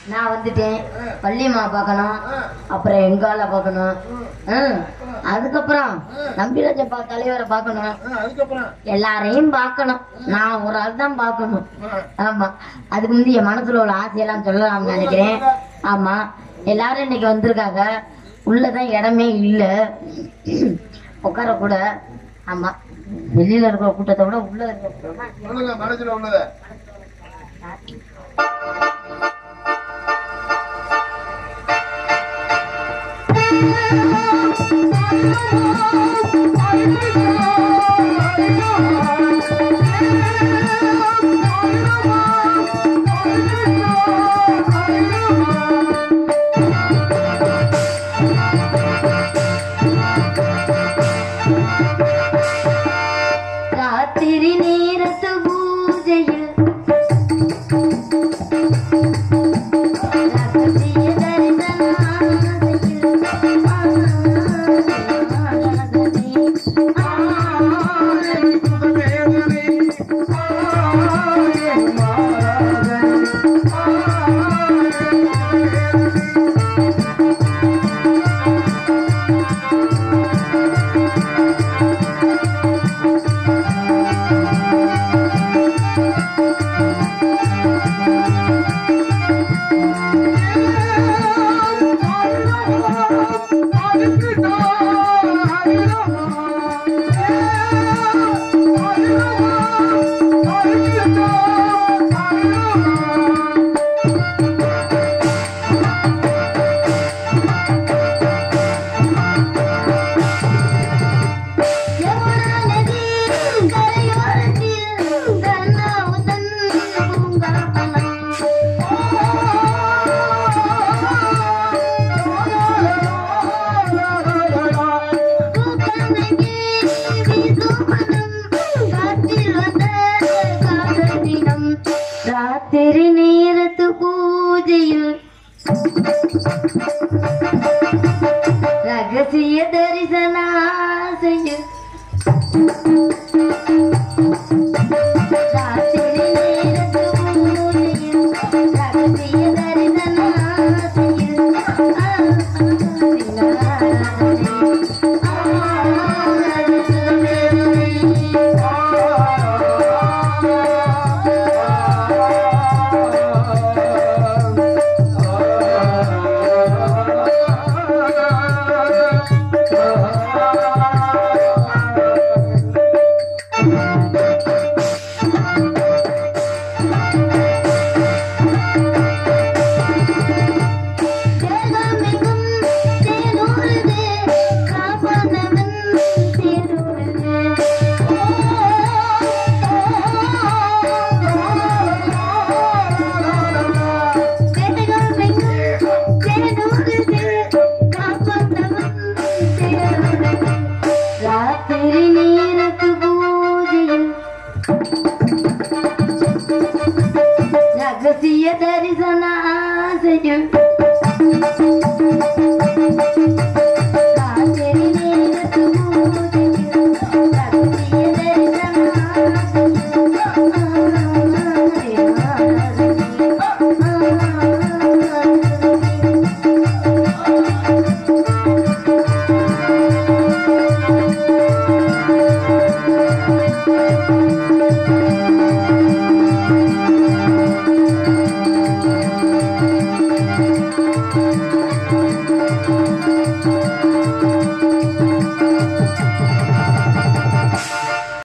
நான் வந்துட்டேன் வள்ளியம்மா பார்க்கணும் அப்புறம் எங்கால பார்க்கணும் ம். அதுக்கப்புறம் நம்பிராஜப்பா தலைவரை பார்க்கணும் அதுக்கப்புறம் எல்லாரையும் பார்க்கணும் நான் ஒரு ஆள் தான் பார்க்கணும் ஆமா அதுக்கு முந்தி என் மனசுல உள்ள ஆசையெல்லாம் சொல்லலாம்னு நினைக்கிறேன் ஆமா எல்லாரும் இன்னைக்கு வந்திருக்காங்க உள்ளதான் இடமே இல்ல உட்கார கூட ஆமா வெளியில இருக்கிற கூட்டத்தை விட உள்ள இருக்கிற கூட்டம் தான் சொல்லுங்க மனசுல உள்ளத ராத்திரி நேரத்து பூஜையில் ரகசிய யமுனா நதி கரையோரத்தில் கண்ணாவுதன் பூங்காவனம். பூக்கண்ணகி வீசும் மனம், காற்றில் வந்த காதல் தினம். ராத்திரி நேரத்து பூஜையில் ரகசிய தரிசனாசையில் ராத்திரி நேரத்து பூஜையில் ரகசிய தரிசனாசையில் தேகமெங்கும் தேனூறுதே, காப்பானவன் தேனூறுதே. தேகமெங்கும் தேனூறுதே, காப்பானவன் தேனூறுதே. ராத்திரி நேரத்து பூஜையில் ரகசிய தரிசன ஆசையில்